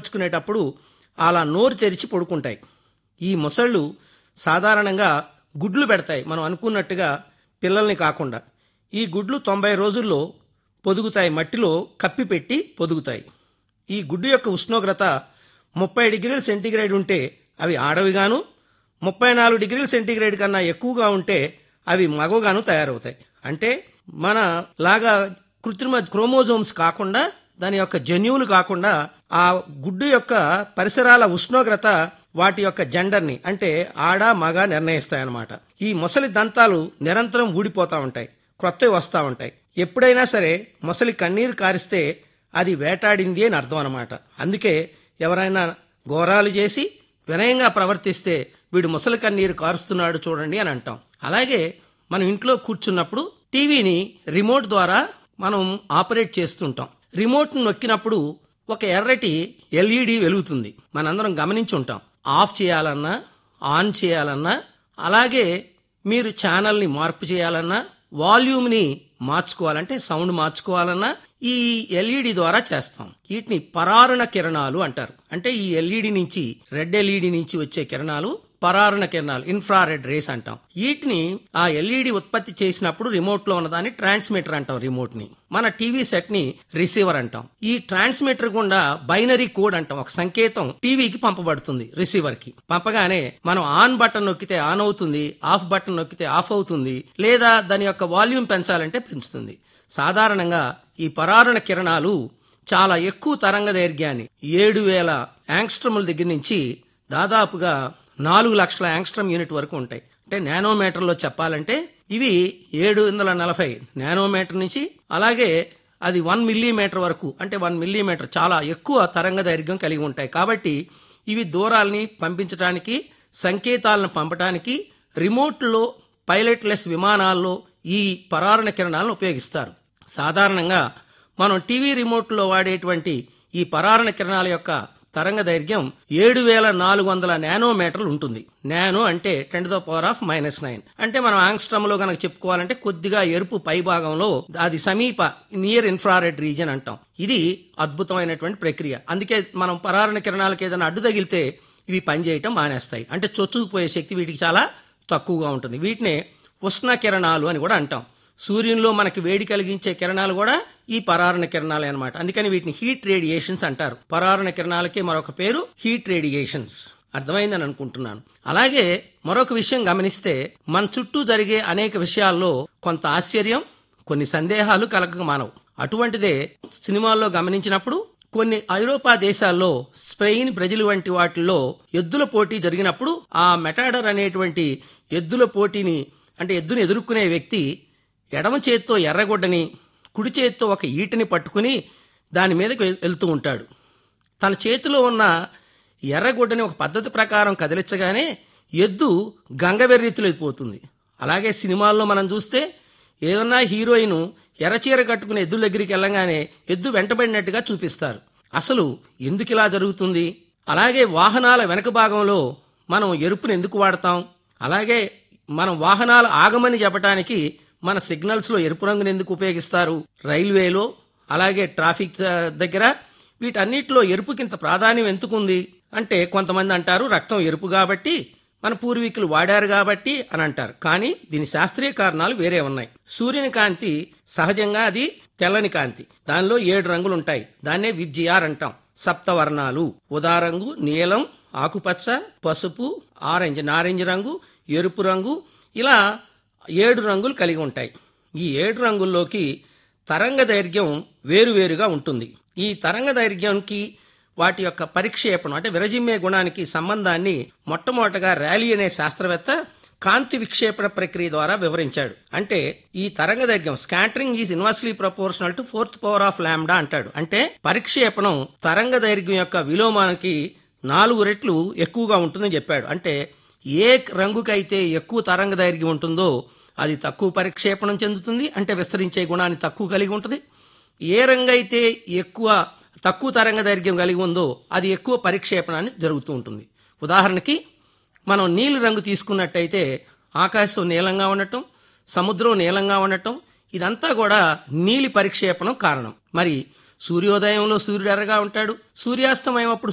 ఏర్పరచుకునేటప్పుడు అలా నోరు తెరిచి పడుకుంటాయి ఈ మొసళ్ళు సాధారణంగా గుడ్లు పెడతాయి మనం అనుకున్నట్టుగా పిల్లల్ని కాకుండా ఈ గుడ్లు తొంభై రోజుల్లో పొదుగుతాయి మట్టిలో కప్పిపెట్టి పొదుగుతాయి ఈ గుడ్డు యొక్క ఉష్ణోగ్రత ముప్పై డిగ్రీల సెంటీగ్రేడ్ ఉంటే అవి ఆడవిగాను ముప్పై నాలుగు డిగ్రీల సెంటీగ్రేడ్ కన్నా ఎక్కువగా ఉంటే అవి మగవగాను తయారవుతాయి అంటే మన లాగా కృత్రిమ క్రోమోజోమ్స్ కాకుండా దాని యొక్క జన్యువులు కాకుండా ఆ గుడ్డు యొక్క పరిసరాల ఉష్ణోగ్రత వాటి యొక్క జెండర్ని అంటే ఆడ మగ నిర్ణయిస్తాయన్నమాట ఈ మొసలి దంతాలు నిరంతరం ఊడిపోతూ ఉంటాయి క్రొత్తవి వస్తూ ఉంటాయి ఎప్పుడైనా సరే మొసలి కన్నీరు కారిస్తే అది వేటాడింది అని అర్థం అనమాట అందుకే ఎవరైనా ఘోరాలు చేసి వినయంగా ప్రవర్తిస్తే వీడు ముసలి కన్నీరు కారుస్తున్నాడు చూడండి అని అంటాం అలాగే మనం ఇంట్లో కూర్చున్నప్పుడు టీవీని రిమోట్ ద్వారా మనం ఆపరేట్ చేస్తుంటాం రిమోట్ నొక్కినప్పుడు ఒక ఎర్రటి ఎల్ఈడి వెలుగుతుంది మనందరం గమనించి ఉంటాం ఆఫ్ చేయాలన్నా ఆన్ చేయాలన్నా అలాగే మీరు ఛానల్ని మార్పు చేయాలన్నా వాల్యూమ్ని మార్చుకోవాలంటే సౌండ్ మార్చుకోవాలన్నా ఈ ఎల్ఈడి ద్వారా చేస్తాం వీటిని పరారుణ కిరణాలు అంటారు అంటే ఈ ఎల్ఈడి నుంచి రెడ్ ఎల్ఈడి నుంచి వచ్చే కిరణాలు పరారుణ కిరణాలు ఇన్ఫ్రారెడ్ రేస్ అంటాం వీటిని ఆ ఎల్ఈడి ఉత్పత్తి చేసినప్పుడు రిమోట్ లో ఉన్నదాన్ని ట్రాన్స్మిటర్ అంటాం రిమోట్ ని మన టీవీ సెట్ ని రిసీవర్ అంటాం ఈ ట్రాన్స్మిటర్ గుండా బైనరీ కోడ్ అంటాం ఒక సంకేతం టీవీకి పంపబడుతుంది రిసీవర్ కి పంపగానే మనం ఆన్ బటన్ నొక్కితే ఆన్ అవుతుంది ఆఫ్ బటన్ నొక్కితే ఆఫ్ అవుతుంది లేదా దాని యొక్క వాల్యూమ్ పెంచాలంటే పెంచుతుంది సాధారణంగా ఈ పరారుణ కిరణాలు చాలా ఎక్కువ తరంగ దైర్ఘ్యాన్ని ఏడు వేల యాంగ్స్ట్రముల దగ్గర నుంచి దాదాపుగా నాలుగు లక్షల యాంగ్స్ట్రమ్ యూనిట్ వరకు ఉంటాయి అంటే నానోమీటర్లో చెప్పాలంటే ఇవి ఏడు వందల నలభై నానోమీటర్ నుంచి అలాగే అది వన్ మిల్లీమీటర్ వరకు అంటే వన్ మిల్లీమీటర్ చాలా ఎక్కువ తరంగ దైర్ఘ్యం కలిగి ఉంటాయి కాబట్టి ఇవి దూరాల్ని పంపించడానికి సంకేతాలను పంపడానికి రిమోట్లో పైలట్లెస్ విమానాల్లో ఈ పరారణ కిరణాలను ఉపయోగిస్తారు సాధారణంగా మనం టీవీ రిమోట్లో వాడేటువంటి ఈ పరారణ కిరణాల యొక్క తరంగ దైర్ఘ్యం ఏడు వేల నాలుగు వందల నానోమీటర్లు ఉంటుంది నానో అంటే ten the power of minus nine అంటే మనం ఆంగ్స్ట్రమ్లో కనుక చెప్పుకోవాలంటే కొద్దిగా ఎరుపు పై భాగంలో అది సమీప నియర్ ఇన్ఫ్రారెడ్ రీజన్ అంటాం ఇది అద్భుతమైనటువంటి ప్రక్రియ అందుకే మనం పరారణ కిరణాలకు ఏదైనా అడ్డు తగిలితే ఇవి పనిచేయటం మానేస్తాయి అంటే చొచ్చుకుపోయే శక్తి వీటికి చాలా తక్కువగా ఉంటుంది వీటినే ఉష్ణ కిరణాలు అని కూడా అంటాం సూర్యునిలో మనకి వేడి కలిగించే కిరణాలు కూడా ఈ పరారణ కిరణాలే అనమాట అందుకని వీటిని హీట్ రేడియేషన్స్ అంటారు పరారణ కిరణాలకి మరొక పేరు హీట్ రేడియేషన్స్ అర్థమైందని అనుకుంటున్నాను అలాగే మరొక విషయం గమనిస్తే మన చుట్టూ జరిగే అనేక విషయాల్లో కొంత ఆశ్చర్యం కొన్ని సందేహాలు కలగక మానవు అటువంటిదే సినిమాల్లో గమనించినప్పుడు కొన్ని ఐరోపా దేశాల్లో స్పెయిన్ బ్రెజిల్ వంటి వాటిల్లో ఎద్దుల పోటీ జరిగినప్పుడు ఆ మెటాడర్ అనేటువంటి ఎద్దుల పోటీని అంటే ఎద్దుని ఎదుర్కొనే వ్యక్తి ఎడమ చేత్తో ఎర్రగొడ్డని కుడి చేత్తో ఒక ఈటని పట్టుకుని దాని మీదకి వెళ్తూ ఉంటాడు తన చేతిలో ఉన్న ఎర్రగొడ్డని ఒక పద్ధతి ప్రకారం కదిలించగానే ఎద్దు గంగవెర్రీతులైపోతుంది అలాగే సినిమాల్లో మనం చూస్తే ఏదన్నా హీరోయిన్ ఎర్రచీర కట్టుకుని ఎద్దు దగ్గరికి వెళ్ళగానే ఎద్దు వెంటబడినట్టుగా చూపిస్తారు అసలు ఎందుకు ఇలా జరుగుతుంది అలాగే వాహనాల వెనక భాగంలో మనం ఎరుపుని ఎందుకు వాడతాం అలాగే మనం వాహనాలు ఆగమని చెప్పడానికి మన సిగ్నల్స్లో ఎరుపు రంగుని ఎందుకు ఉపయోగిస్తారు రైల్వేలో అలాగే ట్రాఫిక్ దగ్గర వీటన్నిటిలో ఎరుపుకింత ప్రాధాన్యం ఎందుకుంది అంటే కొంతమంది అంటారు రక్తం ఎరుపు కాబట్టి మన పూర్వీకులు వాడారు కాబట్టి అని అంటారు కానీ దీని శాస్త్రీయ కారణాలు వేరే ఉన్నాయి సూర్యుని కాంతి సహజంగా అది తెల్లని కాంతి దానిలో ఏడు రంగులు ఉంటాయి దాన్నే విబ్జిఆర్ అంటాం సప్తవర్ణాలు ఉదారంగు నీలం ఆకుపచ్చ పసుపు ఆరెంజ్ నారింజ రంగు ఎరుపు రంగు ఇలా ఏడు రంగులు కలిగి ఉంటాయి ఈ ఏడు రంగుల్లోకి తరంగ దైర్ఘ్యం వేరువేరుగా ఉంటుంది ఈ తరంగ దైర్ఘ్యంకి వాటి యొక్క పరిక్షేపణం అంటే విరజిమ్మే గుణానికి సంబంధాన్ని మొట్టమొదటగా ర్యాలీ అనే శాస్త్రవేత్త కాంతి విక్షేపణ ప్రక్రియ ద్వారా వివరించాడు అంటే ఈ తరంగ దైర్ఘ్యం scattering is inversely proportional to fourth power of lambda అంటాడు అంటే పరిక్షేపణం తరంగ దైర్ఘ్యం యొక్క విలోమానికి నాలుగు రెట్లు ఎక్కువగా ఉంటుందని చెప్పాడు అంటే ఏ రంగుకైతే ఎక్కువ తరంగ దైర్ఘ్యం ఉంటుందో అది తక్కువ పరిక్షేపణం చెందుతుంది అంటే విస్తరించే గుణాన్ని తక్కువ కలిగి ఉంటుంది ఏ రంగు అయితే ఎక్కువ తక్కువ తరంగ దైర్ఘ్యం కలిగి ఉందో అది ఎక్కువ పరిక్షేపణాన్ని జరుగుతూ ఉంటుంది ఉదాహరణకి మనం నీలి రంగు తీసుకున్నట్టయితే ఆకాశం నీలంగా ఉండటం సముద్రం నీలంగా ఉండటం ఇదంతా కూడా నీలి పరిక్షేపణం కారణం మరి సూర్యోదయంలో సూర్యుడు ఎర్రగా ఉంటాడు సూర్యాస్తమయం అప్పుడు